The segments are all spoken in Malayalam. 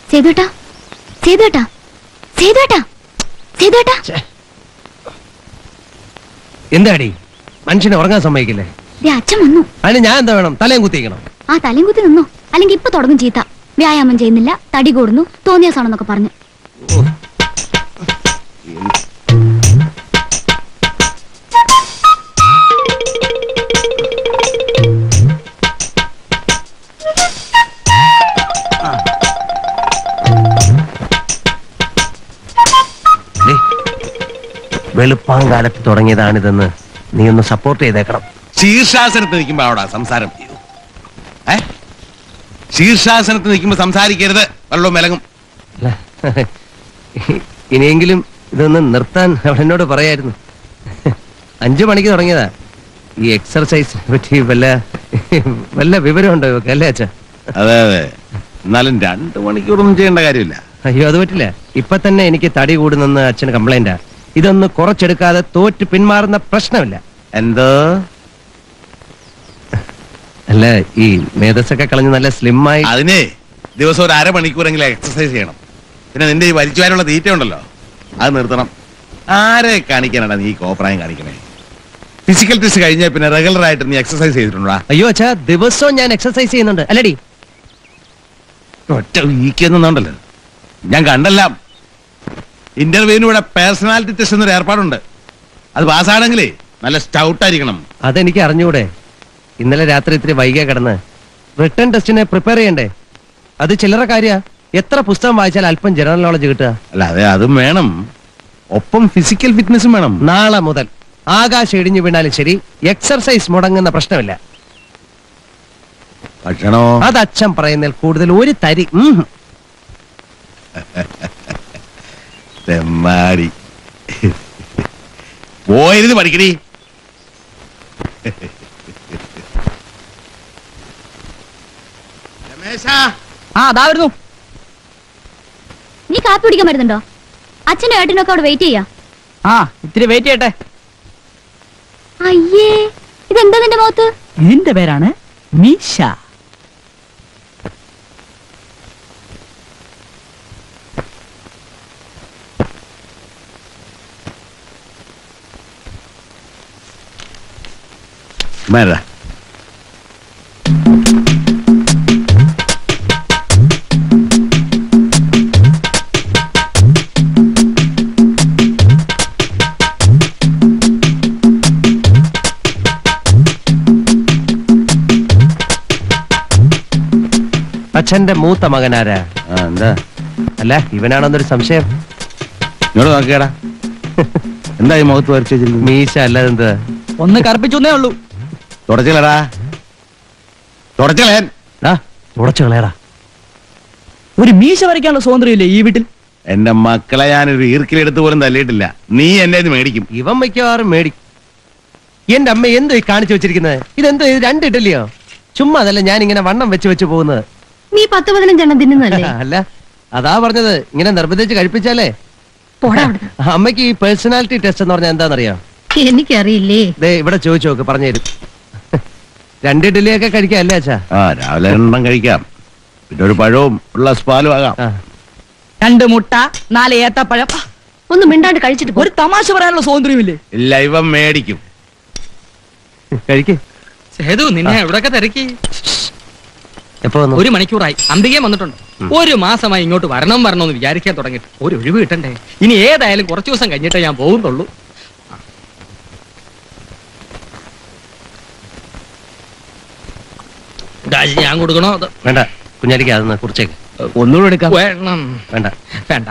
സേതുവേട്ടാ സേതുവേട്ടാ സേതുവേട്ടാ സേതുവേട്ടാ എന്താടി മനുഷ്യനെ ഉറങ്ങാൻ സമ്മതിക്കില്ലേ ദേ അച്ഛൻ വന്നു അതിന് ഞാൻ എന്താ വേണം തലയും കുത്തിക്കണം ആ തലയും കുത്തി നിന്നോ അല്ലെങ്കിൽ ഇപ്പൊ തുടങ്ങും ചീത്ത വ്യായാമം ചെയ്യുന്നില്ല തടി കൂടുന്നു തോന്നിയാസാണെന്നൊക്കെ പറഞ്ഞു ദേ, വെളുപ്പാങ്കാലത്ത് തുടങ്ങിയതാണിതെന്ന് നീ ഒന്ന് സപ്പോർട്ട് ചെയ്തേക്കണം ശീർഷാസനത്ത് നിൽക്കുമ്പോ അവിടെ സംസാരം ഏ ശീർഷാസനത്ത് നിൽക്കുമ്പോ സംസാരിക്കരുത് വെള്ളവും വിലങ്ങും അല്ല, ഇനിയെങ്കിലും ഇതൊന്ന് നിർത്താൻ അവൾ എന്നോട് പറയായിരുന്നു അഞ്ചു മണിക്ക് തുടങ്ങിയതാ ഈ എക്സർസൈസിനെ പറ്റി വല്ല വല്ല വിവരമുണ്ടോ ഇവക്ക് അല്ലേ അച്ഛാ അതെ അതെ എന്നാലും രണ്ടു മണിക്കൂറൊന്നും ചെയ്യേണ്ട കാര്യമില്ല അയ്യോ അത് പറ്റില്ല ഇപ്പൊ തന്നെ എനിക്ക് തടി കൂടുന്നെന്ന് അച്ഛന് കംപ്ലൈന്റാ ഇതൊന്ന് കുറച്ചെടുക്കാതെ തോറ്റ് പിന്മാറുന്ന പ്രശ്നമില്ല എന്തോ അല്ല ഈ മേധസ്സൊക്കെ കളഞ്ഞ് നല്ല സ്ലിം ആയി അതിനെ ദിവസം ഒരു അരമണിക്കൂറെങ്കിലും എക്സസൈസ് ചെയ്യണം പിന്നെ നിന്റെ ഈ വലിച്ചുവാരുള്ള തീറ്റ ഉണ്ടല്ലോ അത് നിർത്തണം ആരെ കാണിക്കാനാണ് നീ ഈ കോപ്രായം കാണിക്കണേ ഫിസിക്കൽ ടെസ്റ്റ് കഴിഞ്ഞാൽ പിന്നെ റെഗുലർ ആയിട്ട് നീ എക്സസൈസ് ചെയ്തിട്ടുണ്ടോ അയ്യോ അച്ഛാ ദിവസവും ഞാൻ എക്സർസൈസ് ചെയ്യുന്നുണ്ട് അല്ലടി ഒറ്റ വീക്കൊന്നുണ്ടല്ലോ ഞാൻ കണ്ടെല്ലാം ഇന്റർവ്യൂവിന് ഇവിടെ പേഴ്സണാലിറ്റി ടെസ്റ്റ് എന്നൊരു ഏർപ്പാടുണ്ട് അത് പാസ്സാണെങ്കിലേ നല്ല സ്റ്റൗട്ട് ആയിരിക്കണം അതെനിക്ക് അറിഞ്ഞൂടെ ഇന്നലെ രാത്രി ഇത്തിരി വൈകിയ കിടന്ന് റിട്ടേൺ ടെസ്റ്റിനെ പ്രിപ്പയർ ചെയ്യണ്ടേ അത് ചില്ലറ കാര്യ എത്ര പുസ്തകം വായിച്ചാൽ അല്പം ജനറൽ നോളജ് കിട്ടുക അല്ല അതെ അതും വേണം ഒപ്പം ഫിസിക്കൽ ഫിറ്റ്നസും വേണം നാളെ മുതൽ ആകാശം ഇടിഞ്ഞു വീണാലും ശരി എക്സർസൈസ് മുടങ്ങുന്ന പ്രശ്നമില്ല ഭക്ഷണോ അത് അച്ഛൻ പറയുന്നതിൽ കൂടുതൽ ഒരു തരി ഉം. തെമ്മാടി പോയിരുന്ന് പഠിക്കടി രമേശാ ആ അതാ വരുന്നു നീ കാപ്പി കുടിക്കാൻ വരുന്നുണ്ടോ അച്ഛനും ഏട്ടനൊക്കെ അവിടെ വെയിറ്റ് ചെയ്യാ ആ ഇത്തിരി വെയിറ്റ് ചെയ്യട്ടെ അയ്യേ ഇതെന്താ നിന്റെ മുഖത്ത് നിന്റെ പേരാണ് മീശ മേര അച്ഛന്റെ മൂത്ത മകനാരാ ആ എന്താ അല്ല ഇവനാണെന്നൊരു സംശയം ഇങ്ങോട്ട് നോക്കിയടാ എന്താ ഈ മുഖത്ത് വരച്ചു വെച്ചിരിക്കുന്നത് മീശ അല്ലാതെ എന്താ ഒന്ന് കറുപ്പിച്ചൊന്നേ ഉള്ളൂ തുടച്ചില്ലടാ തുടച്ചലേൻ ആ തുടച്ചു കളയടാ ഒരു മീശ വരയ്ക്കാനുള്ള സ്വാതന്ത്ര്യമില്ലേ ഈ വീട്ടിൽ എന്റെ മക്കളെ ഞാനൊരു ഈർക്കിലെടുത്ത് പോലും തല്ലിയിട്ടില്ല നീ എന്നെ ഇത് മേടിക്കും ഇവൻ മിക്കവാറും മേടി എന്റെ അമ്മ എന്തോ ഈ കാണിച്ചു വെച്ചിരിക്കുന്നത് ഇതെന്തോ ഇത് രണ്ട് ഇഡലിയോ ചുമ്മാ അതല്ല ഞാൻ ഇങ്ങനെ വണ്ണം വെച്ച് വെച്ച് പോകുന്നത് നീ പത്ത് പതിനഞ്ചെണ്ണം തിന്നുന്നല്ലേ അല്ല അതാ പറഞ്ഞത് ഇങ്ങനെ നിർബന്ധിച്ച് കഴിപ്പിച്ചാലേ പോടാ അവിടുന്ന്. അമ്മയ്ക്ക് ഈ പേഴ്സണാലിറ്റി ടെസ്റ്റ് എന്ന് പറഞ്ഞാൽ എന്താണെന്നറിയാം എനിക്കറിയില്ലേ ദേ ഇവിടെ ചോദിച്ചു നോക്ക് പറഞ്ഞുതരും രണ്ട് ഇഡലിയൊക്കെ കഴിക്കാം അല്ലേ അച്ഛാ ആ രാവിലെ രണ്ടെണ്ണം കഴിക്കാം പിന്നെ ഒരു പഴവും ഉള്ള പാലും ആകാം ആ രണ്ട് മുട്ട നാല് ഏത്തപ്പഴം ആ, ഒന്ന് മിണ്ടാണ്ട് കഴിച്ചിട്ട് പോ ഒരു തമാശ പറയാനുള്ള സ്വാതന്ത്ര്യമില്ലേ ഇല്ല ഇവൻ മേടിക്കും കഴിക്ക് സേതു നിന്നെ എവിടൊക്കെ തിരക്കി എപ്പോ വന്നു ഒരു മണിക്കൂറായി അന്തികയും വന്നിട്ടുണ്ട് ഒരു മാസമായി ഇങ്ങോട്ട് വരണം വരണമെന്ന് വിചാരിക്കാൻ തുടങ്ങിയിട്ട് ഒരു ഒഴിവ് കിട്ടണ്ടേ ഇനി ഏതായാലും കുറച്ചു ദിവസം കഴിഞ്ഞിട്ടേ ഞാൻ പോകുന്നുള്ളൂ കാശ് ഞാൻ കൊടുക്കണോ അത് വേണ്ട കുഞ്ഞാലിക്ക് അതൊന്ന് കുറിച്ചേക്ക് ഒന്നുകൂടെ എടുക്കാം വേണം വേണ്ട വേണ്ട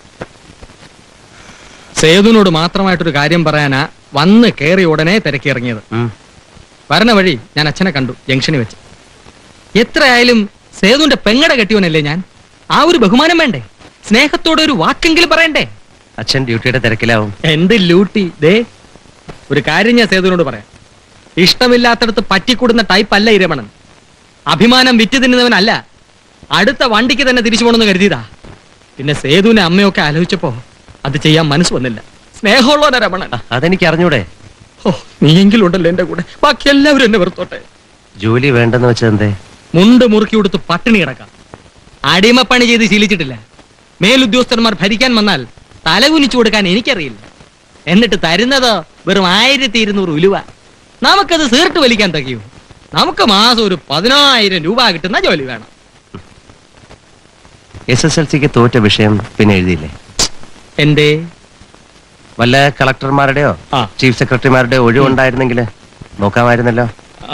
സേതുവിനോട് മാത്രമായിട്ടൊരു കാര്യം പറയാനാ വന്ന് കയറി ഉടനെ തിരക്കി ഇറങ്ങിയത് ഉം. വരണ വഴി ഞാൻ അച്ഛനെ കണ്ടു ജംഗ്ഷനിൽ വെച്ച് എത്രയായാലും സേതുവിന്റെ പെങ്ങട കെട്ടിയോനല്ലേ ഞാൻ ആ ഒരു ബഹുമാനം വേണ്ടേ സ്നേഹത്തോടെ ഒരു വാക്കെങ്കിലും പറയണ്ടേ അച്ഛൻ ഡ്യൂട്ടിയുടെ തിരക്കിലാവും എന്ത് ലൂട്ടി ദേ ഒരു കാര്യം ഞാൻ സേതുവിനോട് പറയാം ഇഷ്ടമില്ലാത്തടത്ത് പറ്റിക്കൂടുന്ന ടൈപ്പ് അല്ല ഇരമണൻ അഭിമാനം വിറ്റ് തിന്നുന്നവനല്ല അടുത്ത വണ്ടിക്ക് തന്നെ തിരിച്ചു പോകണമെന്ന് കരുതിയതാ പിന്നെ സേതുവിനെ അമ്മയൊക്കെ ആലോചിച്ചപ്പോ അത് ചെയ്യാൻ മനസ്സ് വന്നില്ല സ്നേഹമുള്ളവനാ രമണൻ അ- അതെനിക്ക് അറിഞ്ഞൂടെ ഓ നീയെങ്കിലും ഉണ്ടല്ലോ എന്റെ കൂടെ ബാക്കി എല്ലാവരും എന്നെ വെറുത്തോട്ടെ ജോലി വേണ്ടെന്ന് വെച്ചത് എന്തേ മുണ്ട് മുറുക്കി കൊടുത്ത് പട്ടിണി കിടക്കാം അടിമപ്പണി ചെയ്ത് ശീലിച്ചിട്ടില്ല മേലുദ്യോഗസ്ഥന്മാർ ഭരിക്കാൻ വന്നാൽ തലകുനിച്ചു കൊടുക്കാൻ എനിക്കറിയില്ല എന്നിട്ട് തരുന്നതോ വെറും ആയിരത്തി ഇരുന്നൂറ് ഉലുവ നമുക്കത് സീർട്ട് വലിക്കാൻ തകയൂ നമുക്ക് മാസം ഒരു പതിനായിരം രൂപ കിട്ടുന്ന ജോലി വേണം എസ് എസ് എൽ സിക്ക് തോറ്റ വിഷയം പിന്നെ എഴുതിയില്ലേ എന്തേ വല്ല കളക്ടർമാരുടെയോ ആ. ചീഫ് സെക്രട്ടറിമാരുടെയോ ഒഴിവുണ്ടായിരുന്നെങ്കിൽ നോക്കാമായിരുന്നല്ലോ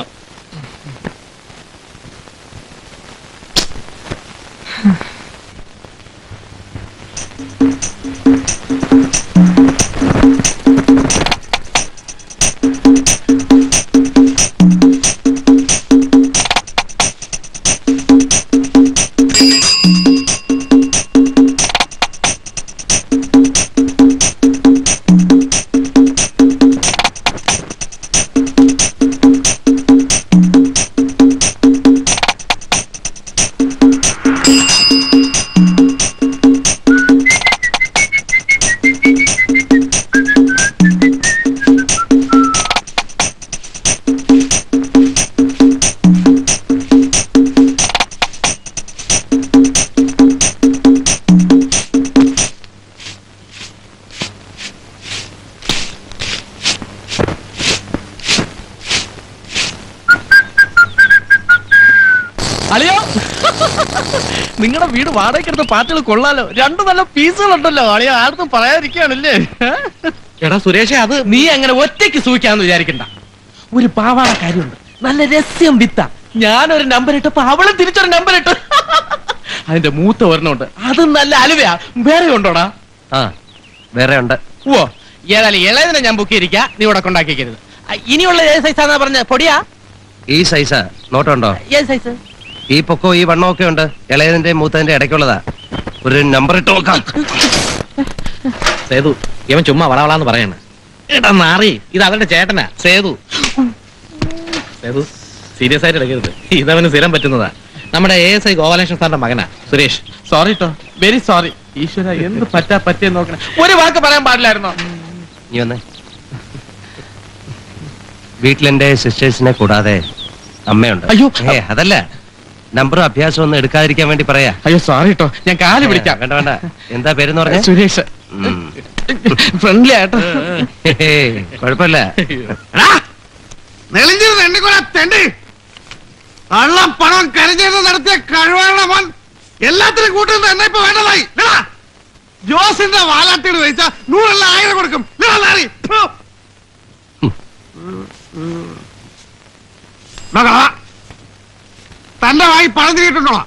അളിയോ നിങ്ങളുടെ വീട് വാടകയ്ക്കെടുത്ത പാട്ടുകൾ കൊള്ളാലോ രണ്ടു നല്ല പീസുകൾ ഉണ്ടല്ലോ അളിയോ ആർക്കും പറയാതിരിക്കുകയാണല്ലേ എടാ സുരേഷ് അത് നീ അങ്ങനെ ഒറ്റയ്ക്ക് സൂഹിക്കാന്ന് വിചാരിക്കണ്ട ഒരു പാവാട കാര്യമുണ്ട് നല്ല രസ്യം വിത്ത ഞാനൊരു നമ്പർ ഇട്ടപ്പോ അവളും തിരിച്ചൊരു നമ്പർ ഇട്ടു അതിന്റെ മൂത്ത ഒരെണ്ണമുണ്ട് അത് നല്ല അലുവയാ വേറെ ഉണ്ടോടാ ആ വേറെ ഉണ്ട് ഓ ഏതായാലും ഇളയതിനെ ഞാൻ ബുക്ക് ചെയ്തിരിക്കാ നീ ഇവിടെ കൊണ്ടാക്കിക്കരുത് ആ, ഇനിയുള്ള ഏത് സൈസാന്നാ പറഞ്ഞ പൊടിയാ ഈ സൈസാ നോട്ടുണ്ടോ ഏത് സൈസ് ഈ പൊക്കോ ഈ വണ്ണോ ഒക്കെ ഉണ്ട് ഇളയതിന്റെ മൂത്തതിന്റെ ഇടയ്ക്കുള്ളതാ ഒരു നമ്പർ ഇട്ട് നോക്കാം സേതു ഇവൻ ചുമ്മാ വളവളാന്ന് പറയാണ് എടാ നാറി ഇത് അവരുടെ ചേട്ടനാ സേതു സേതു സീരിയസ് ആയിട്ട് എടുക്കരുത് ഇതവന് സ്ഥിരം പറ്റുന്നതാ നമ്മുടെ എ എസ് ഐ ഗോപാലകൃഷ്ണൻ സാറിന്റെ മകനാ സുരേഷ് സോറി ട്ടോ വെരി സോറി ഈശ്വര എന്ത് പറ്റാ പറ്റിയെന്ന് നോക്കണേ ഒരു വാക്ക് പറയാൻ പാടില്ലായിരുന്നോ നീ വന്നേ വീട്ടിലെന്റെ സിസ്റ്റേഴ്സിനെ കൂടാതെ അമ്മയുണ്ട് അയ്യോ. ഏ അതല്ല നമ്പറും അഭ്യാസവും ഒന്നും എടുക്കാതിരിക്കാൻ വേണ്ടി പറയാ അയ്യോ സോറി ട്ടോ ഞാൻ കാല് പിടിക്കാം വേണ്ട വേണ്ട എന്താ പേരെന്ന് പറഞ്ഞ സുരേഷ് ഫ്രണ്ട്ലി ആട്ടോ കുഴപ്പമില്ല നെളിഞ്ഞിരുന്ന് എണ്ണിക്കൊള്ള തെണ്ടി കള്ള പണം കരഞ്ഞെന്ന് നടത്തിയ കഴിവാണ് മോൻ എല്ലാത്തിനും കൂട്ടുന്നത് എന്നെ ഇപ്പൊ വേണ്ടതായി ഇല്ലടാ. ജോസിന്റെ വാലാട്ടിയോട് ചോദിച്ചാ നൂറല്ല ആയിരം കൊടുക്കും ഇല്ലടാ, നാറി. ഫു. ദാ കളാ. തന്റെ വായി പണം തിരിയിട്ടുണ്ടോളാം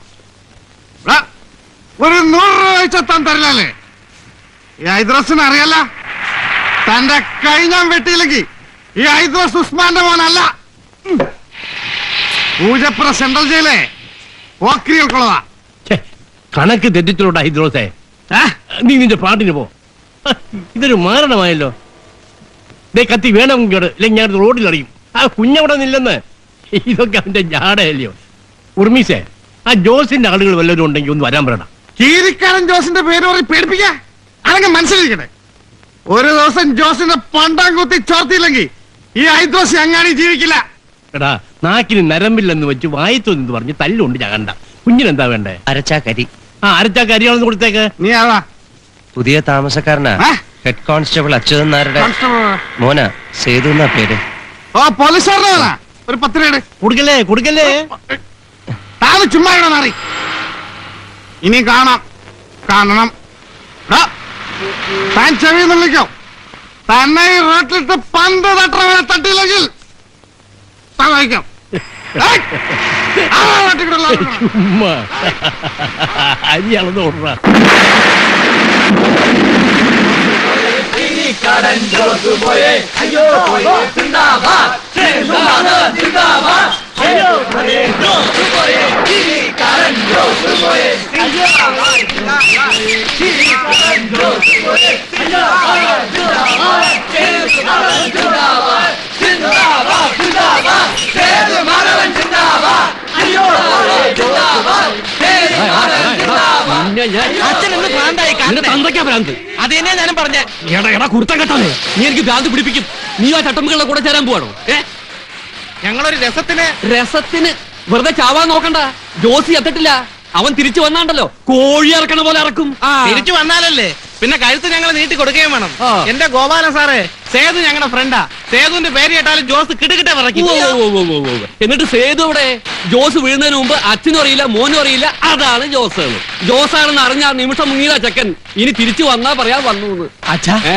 ഒരു നൂറ് രൂപ വെച്ചാൽ താൻ തരില്ലല്ലേ ഈ ഐദ്രസിന് അറിയല്ല തന്റെ കൈ ഞാൻ വെട്ടിയില്ലെങ്കിൽ ഈ ഐദ്രസ് ഉസ്മാന്റെ മോനല്ല ഉം. പൂജപ്പുറ സെൻട്രൽ ജയിലേ ഓക്രികൾക്കുള്ളതാ ഛെ, കണക്ക് തെറ്റിച്ചിലോട്ടാ ഹൈദ്രോസേ ഏ? നീ നിന്റെ പാട്ടിന് പോ ഹ, ഇതൊരു മാരണമായല്ലോ ദേ കത്തി വേണം ഇങ്ങോട്ട് ഇല്ലെങ്കിൽ ഞാൻ റോഡിൽ അറിയും ആ കുഞ്ഞവിടെ നില്ലെന്ന് ഇതൊക്കെ അവന്റെ ജാടയല്ലയോ ഉർമീസേ ആ ജോസിന്റെ ആളുകൾ വല്ലവരും ഉണ്ടെങ്കിൽ ഒന്ന് വരാൻ പറയണം കീരിക്കാരൻ ജോസിന്റെ പേര് പറഞ്ഞ് പേടിപ്പിക്ക അതങ്ങ് മനസ്സിലിരിക്കട്ടെ ഒരു ദിവസം ജോസിന്റെ പണ്ടാം കുത്തി ചോർത്തിയില്ലെങ്കിൽ ഈ ഐദ്രോസ് അങ്ങാടി ജീവിക്കില്ല എടാ നാക്കിന് നരമ്പില്ലെന്ന് വെച്ച് വായത്തു എന്ന് പറഞ്ഞ് തല്ലുണ്ട് ഞകണ്ട കുഞ്ഞിനെന്താ വേണ്ടേ അരച്ചാ കരി ആ അരച്ചാ കരിയാണെന്ന് കൊടുത്തേക്ക് നീ ആളാ പുതിയ താമസക്കാരനാ ആ? ഹെഡ് കോൺസ്റ്റബിൾ അച്യുതൻ നായരുടെ കോൺസ്റ്റബിൾ. മോന സേതു എന്നാ പേര് ഓ പോലീസുകാരനാ ഒരു പത്ത് രൂപയുടെ കൊടുക്കല്ലേ കൊടുക്കല്ലേ താന് ചുമ്മാ ഇവിടെ മാറി ഇനി കാണാം കാണണം ഡാ, താൻ ചെവി നിള്ളിക്കോ തന്നെ ഈ റോട്ടിലിട്ട് പന്ത് തട്ടവനെ തട്ടിയില്ലെങ്കിൽ താൻ വായിക്കാം ഏയ്! ആരാ റോട്ടിൽ കൂടെ ഉള്ളത്? ഉമ്മ അരി അളന്ന് ഓടുക പിന്നെ ഞാൻ അച്ഛനെന്ന് ഭ്രാന്തായി നിന്റെ തന്തയ്ക്കാ ഭ്രാന്ത് അത് തന്നെ ഞാനും പറഞ്ഞേ എടാ എടാ കുർത്ത കെട്ടാതെ നീ എനിക്ക് ഭ്രാന്ത് പിടിപ്പിക്കും നീ ആ ചട്ടമ്പുകളുടെ കൂടെ ചേരാൻ പോവാണോ ഏ ഞങ്ങളൊരു രസത്തിന് രസത്തിന് വെറുതെ ചാവാൻ നോക്കണ്ട ജോസി എത്തട്ടില്ല അവൻ തിരിച്ചു വന്നാണ്ടല്ലോ കോഴി ഇറക്കണ പോലെ ഇറക്കും തിരിച്ചു വന്നാലല്ലേ പിന്നെ കഴുത്ത് ഞങ്ങൾ നീട്ടി കൊടുക്കുകയും വേണം എന്റെ ഗോപാല സാറേ സേതു ഞങ്ങളുടെ ഫ്രണ്ടാ സേതുവിന്റെ പേര് കേട്ടാലും ജോസ് കിടുകിട്ട വിറയ്ക്കും ഉവ്വ് ഉവ്വ് ഉവ്വ് ഉവ്വ് ഉവ്വ്. എന്നിട്ട് സേതു ഇവിടെ ജോസ് വീഴുന്നതിന് മുമ്പ് അച്ഛനും അറിയില്ല മോനും അറിയില്ല അതാണ് ജോസ് എന്ന്. ജോസ് ആണെന്ന് അറിഞ്ഞ ആ നിമിഷം മുങ്ങിയതാ ചെക്കൻ ഇനി തിരിച്ചു വന്നാ പറയാ വന്നു എന്ന്. അച്ഛാ ഏ?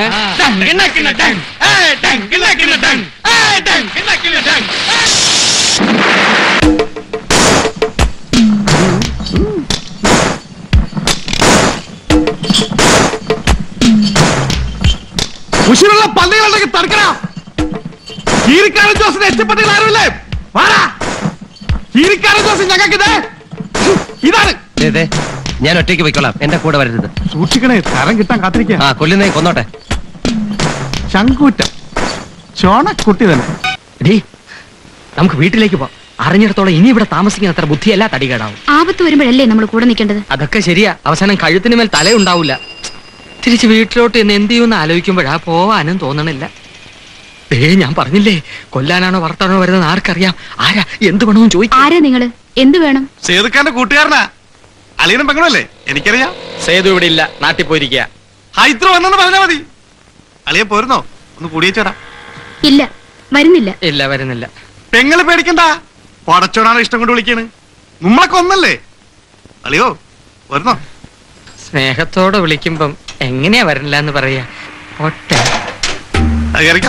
ഉശിരുള്ള പള്ളികളുണ്ടെങ്കിൽ തടുക്കണ കീരിക്കാരൻ ജോസിന് എത്തിപ്പെട്ടില്ല ആരുമില്ലേ വാടാ കീരിക്കാരൻ ജോസ് ഞങ്ങൾക്ക് ഇതാണ് ദേ, ദേ, ഞാൻ ഒറ്റയ്ക്ക് പോയിക്കോളാം എന്റെ കൂടെ വരരുത് സൂക്ഷിക്കണേ തരം കിട്ടാൻ കാത്തിരിക്കുക ആ കൊല്ലുന്നേ കൊന്നോട്ടെ ശങ്കൂറ്റം ചോണക്കുട്ടി തന്നെ എടീ, നമുക്ക് വീട്ടിലേക്ക് പോവാം അറിഞ്ഞിടത്തോളം ഇനി ഇവിടെ താമസിക്കുന്ന അത്ര ബുദ്ധിയല്ല തടികേടാവും ആപത്ത് വരുമ്പോഴല്ലേ നമ്മൾ കൂടെ നിൽക്കേണ്ടത് അതൊക്കെ ശരിയാ അവസാനം കഴുത്തിന് മേൽ തലയുണ്ടാവില്ല തിരിച്ച് വീട്ടിലോട്ട് എന്ന് എന്ത് ചെയ്യുമെന്ന് ആലോചിക്കുമ്പോഴാ പോവാനും തോന്നണില്ല ദേ ഞാൻ പറഞ്ഞില്ലേ കൊല്ലാനാണോ വർത്താനോ വരുന്നത് ആർക്കറിയാം ആരാ എന്ത് വേണമെന്ന് ചോദിക്കും ആരാ നിങ്ങള് എന്ത് വേണം സേതുക്കാരന്റെ കൂട്ടുകാരനാ അളിയനും പെങ്ങളല്ലേ എനിക്കറിയാം സേതു ഇവിടെ ഇല്ല നാട്ടിൽ പോയിരിക്കുക ഹൈദ്രോ വന്നെന്ന് പറഞ്ഞാ മതി അളിയെ പോരുന്നോ ഒന്ന് കൂടിയേച്ചേടാ ഇല്ല വരുന്നില്ല ഇല്ല വരുന്നില്ല പെങ്ങള് പേടിക്കണ്ട പടച്ചോടാണ് ഇഷ്ടം കൊണ്ട് വിളിക്കാണ് നമ്മളൊക്കെ ഒന്നല്ലേ അളിയോ വരുന്നോ സ്നേഹത്തോടെ വിളിക്കുമ്പം എങ്ങനെയാ വരണില്ല എന്ന് പറയാ ഒറ്റ അത് കയറിക്കാം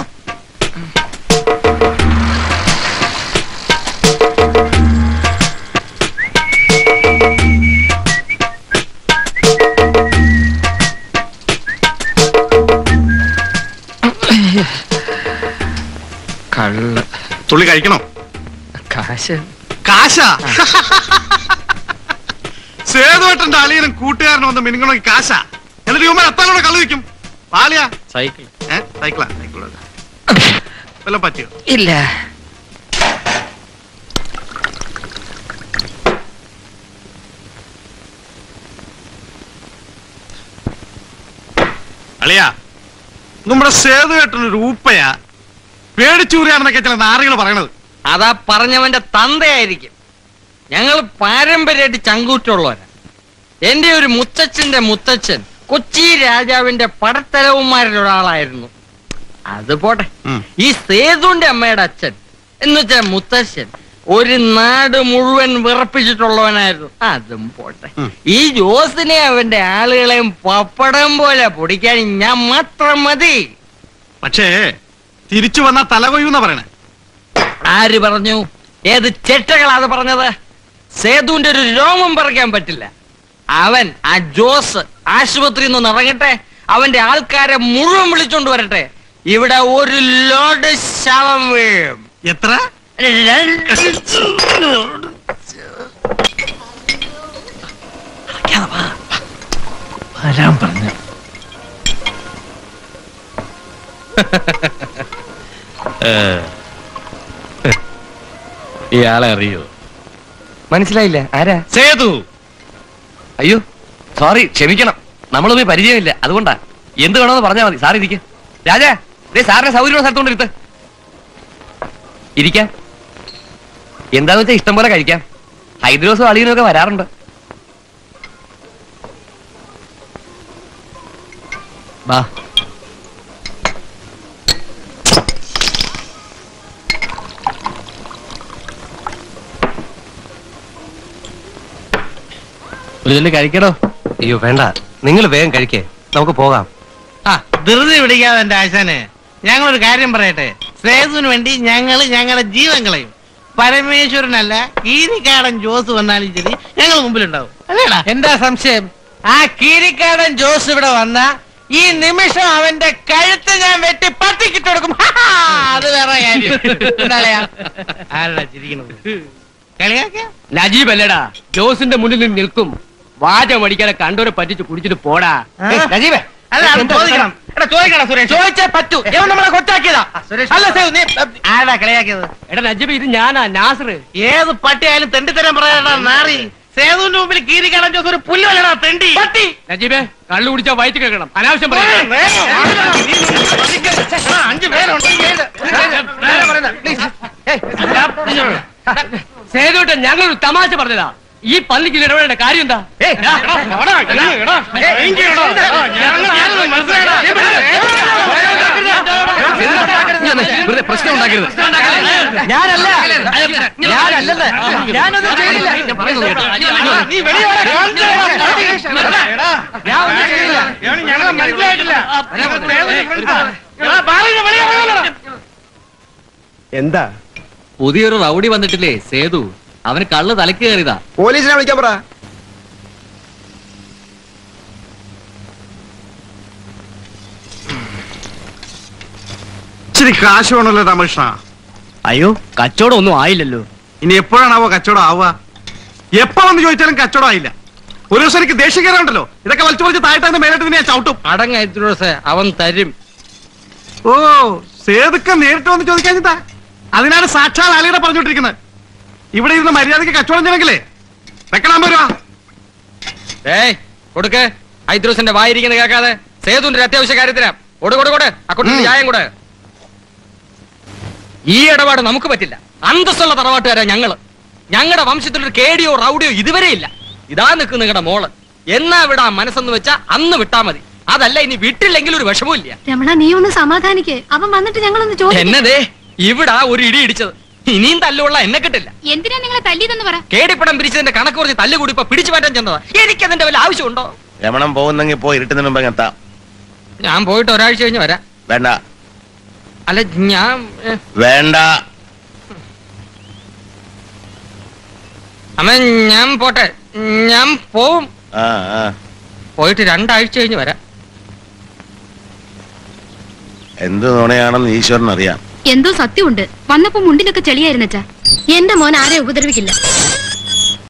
കള്ള് തുള്ളി കഴിക്കണോ കാശ് കാശാ സേതുവേട്ടന്റെ അളിയനും കൂട്ടുകാരനും ഒന്ന് മിനുങ്ങണമെങ്കിൽ കാശാ എന്നിട്ട് ഇവന്മാർ എത്താനോടെ കള്ളു വയ്ക്കും പാലിയാ സൈക്കിൾ ഏ സൈക്കിളാ സൈക്കിളാ വല്ലതും പറ്റിയോ ഇല്ല അളിയാ നമ്മുടെ സേതുവേട്ടനൊരു ഊപ്പയാ പേടിച്ചൂറിയാണെന്നൊക്കെ ചില നാറികൾ പറയണത് അതാ പറഞ്ഞവന്റെ തന്തയായിരിക്കും ഞങ്ങൾ പാരമ്പര്യമായിട്ട് ചങ്കൂറ്റുള്ളവരാ എന്റെ ഒരു മുത്തച്ഛന്റെ മുത്തച്ഛൻ കൊച്ചി രാജാവിന്റെ പടത്തലവന്മാരിൽ ഒരാളായിരുന്നു അത് പോട്ടെ ഉം. ഈ സേതുന്റെ അമ്മയുടെ അച്ഛൻ എന്ന് വെച്ചാൽ മുത്തച്ഛൻ ഒരു നാട് മുഴുവൻ വിറപ്പിച്ചിട്ടുള്ളവനായിരുന്നു അതും പോട്ടെ ഉം. ഈ ജോസിനെ അവന്റെ ആളുകളെയും പപ്പടം പോലെ പൊടിക്കാൻ ഞാൻ മാത്രം മതി പക്ഷേ തിരിച്ചു വന്ന തലകൊയ്യൂന്നാ പറയണേ ആര് പറഞ്ഞു ഏത് ചെറ്റകളാ അത് പറഞ്ഞത് സേതുവിന്റെ ഒരു രോമം പറിക്കാൻ പറ്റില്ല അവൻ ആ ജോസ് ആശുപത്രിയിൽ നിന്ന് ഇറങ്ങട്ടെ അവന്റെ ആൾക്കാരെ മുഴുവൻ വിളിച്ചോണ്ട് വരട്ടെ ഇവിടെ ഒരു ലോഡ് ശവം വീഴും എത്ര വരാൻ പറഞ്ഞു ഇയാളെ അറിയോ മനസ്സിലായില്ല ആരാ സേതു അയ്യോ സോറി ക്ഷമിക്കണം നമ്മൾ പോയി പരിചയമില്ല അതുകൊണ്ടാ എന്ത് വേണമെന്ന് പറഞ്ഞാൽ മതി സാർ ഇരിക്ക രാജാ ദേ സാറിന്റെ സൗകര്യമുള്ള സ്ഥലത്തോണ്ട് ഇരുത്ത് ഇരിക്കാം എന്താന്ന് വെച്ചാൽ ഇഷ്ടം പോലെ കഴിക്കാം ഹൈദ്രോസും അളിയനും ഒക്കെ വരാറുണ്ട് വാ ഒരു ചെല്ലി കഴിക്കണോ അയ്യോ വേണ്ട നിങ്ങൾ വേഗം കഴിക്കേ നമുക്ക് പോകാം ആ ധൃതി പിടിക്കാതെ എന്റെ ആശാനെ ഞങ്ങളൊരു കാര്യം പറയട്ടെ സേതുവിന് വേണ്ടി ഞങ്ങൾ ഞങ്ങളുടെ ജീവൻ കളയും പരമേശ്വരനല്ല കീരിക്കാടൻ ജോസ് വന്നാലും ശരി ഞങ്ങൾ മുമ്പിലുണ്ടാവും അല്ലേടാ എന്താ സംശയം ആ കീരിക്കാടൻ ജോസ് ഇവിടെ വന്ന ഈ നിമിഷം അവന്റെ കഴുത്ത് ഞാൻ വെട്ടി പട്ടിക്കിട്ട് കൊടുക്കും അത് വേറെ കാര്യം എന്താളയാ? ആരടാ ചിരിക്കണത് കളിയാക്കിയ നജീബ് അല്ലടാ ജോസിന്റെ മുന്നിൽ നിന്ന് നിൽക്കും വാചം അടിക്കാതെ കണ്ടോരെ പറ്റിച്ച് കുടിച്ചിട്ട് പോടാ ഏയ്, നജീബേ അല്ല അത് ചോദിക്കണം എടാ ചോദിക്കണം സുരേഷ് ചോദിച്ചേ പറ്റൂ ഇവൻ നമ്മളെ കൊച്ചാക്കിയതാ അല്ല സേതു നീ ആരടാ കളിയാക്കിയത് എടാ നജീബ് ഇത് ഞാനാ നാസർ ഏത് പട്ടിയായാലും തെണ്ടിത്തരം പറയാനാ നാറി സേതുവിന്റെ മുമ്പിൽ കീരിക്കാടൻ ജോസ് ഒരു പുല്ലുവല്ലടാ തെണ്ടി പട്ടി നജീബേ കള്ളു കുടിച്ചാ വയറ്റ് കേൾക്കണം അനാവശ്യം പറയാം അഞ്ചു പേരുണ്ട് സേതുട്ടൻ ഞങ്ങളൊരു തമാശ പറഞ്ഞതാ ഈ പള്ളിക്ക് ഇടപെടേണ്ട കാര്യം എന്താ വെറുതെ പ്രശ്നം ഉണ്ടാക്കരുത് ഞാനല്ല ഞാനല്ലെന്ന് ഞാനൊന്നും ചെയ്തില്ല നീ എന്താ പുതിയൊരു റൗഡി വന്നിട്ടില്ലേ സേതു അവന് കള്ള് തലക്ക് കയറിയതാ പോലീസിനെ വിളിക്കാൻ പറ ഇച്ചിരി കാശ് വേണമല്ലോ രാമകൃഷ്ണ അയ്യോ കച്ചവടം ഒന്നും ആയില്ലല്ലോ ഇനി എപ്പോഴാണാവോ കച്ചവടം ആവുക എപ്പോ വന്ന് ചോദിച്ചാലും കച്ചവടം ആയില്ല ഒരു ദിവസം എനിക്ക് ദേഷ്യം കയറാണ്ടല്ലോ ഇതൊക്കെ വലിച്ചു വലിച്ച് താഴ്ത്താന്ന് മേലോട്ട് നിന്നെ ഞാൻ ചവിട്ടും അടങ്ങ അവൻ തരും ഓ സേതുക്ക നേരിട്ട് വന്ന് ചോദിക്കാഞ്ഞിട്ടാ അതിനാണ് സാക്ഷാൽ ആലിയുടെ പറഞ്ഞോണ്ടിരിക്കുന്നത് ഇവിടെ ഇരുന്ന് മര്യാദയ്ക്ക് കച്ചവടം ചെയ്യണമെങ്കിലേ വെക്കണം വരുവാ ഏയ് കൊടുക്ക് ഹൈദ്രോസിന്റെ വായിരിക്കുന്ന കേൾക്കാതെ സേതുന്റെ ഒരു അത്യാവശ്യ കാര്യത്തിനാ കൊടു കൊടു കൊടു അക്കൗണ്ടിൽ ചായം കൂടെ ഈ ഇടപാട് നമുക്ക് പറ്റില്ല അന്തസ്സുള്ള തറവാട്ടുകാരാ ഞങ്ങള് ഞങ്ങളുടെ വംശത്തിലൊരു കേടിയോ റൗഡിയോ ഇതുവരെ ഇല്ല ഇതാ നിൽക്കും നിങ്ങളുടെ മോള് എന്നാ വിടാ മനസ്സെന്ന് വെച്ചാ അന്ന് വിട്ടാ മതി അതല്ല ഇനി വിട്ടില്ലെങ്കിൽ ഒരു വിഷമവും ഇല്ല രമണ നീ ഒന്ന് സമാധാനിക്ക് അവൻ വന്നിട്ട് ഞങ്ങളൊന്ന് എന്നതേ ഇവിടാ ഒരു ഇടി ഇടിച്ചത് ഇനിയും തല്ലുള്ള എന്നെ കിട്ടില്ല എന്തിനാ നിങ്ങളെ തല്ലിയതെന്ന് പറ കേടിപ്പടം പിരിച്ചതിന്റെ കണക്ക് കുറച്ച് തല്ല് കൂടി ഇപ്പൊ പിടിച്ചു മാറ്റാൻ ചെന്നതാ എനിക്കതിന്റെ വല്ല ആവശ്യമുണ്ടോ രമണം പോകുന്നെങ്കിൽ പോയി ഇരുട്ടുന്നതിന് മുമ്പ് എത്താം ഞാൻ പോയിട്ട് ഒരാഴ്ച കഴിഞ്ഞ് വരാം വേണ്ട അല്ല ഞാൻ ഏ, വേണ്ട അമ്മ ഞാൻ പോട്ടെ ഞാൻ പോവും ആ ആ പോയിട്ട് രണ്ടാഴ്ച കഴിഞ്ഞ് വരാം എന്ത് നുണയാണെന്ന് ഈശ്വരൻ അറിയാം എന്തോ സത്യമുണ്ട് വന്നപ്പോ മുണ്ടിലൊക്കെ ചെളിയായിരുന്നച്ചാ എന്റെ മോൻ ആരെ ഉപദ്രവിക്കില്ല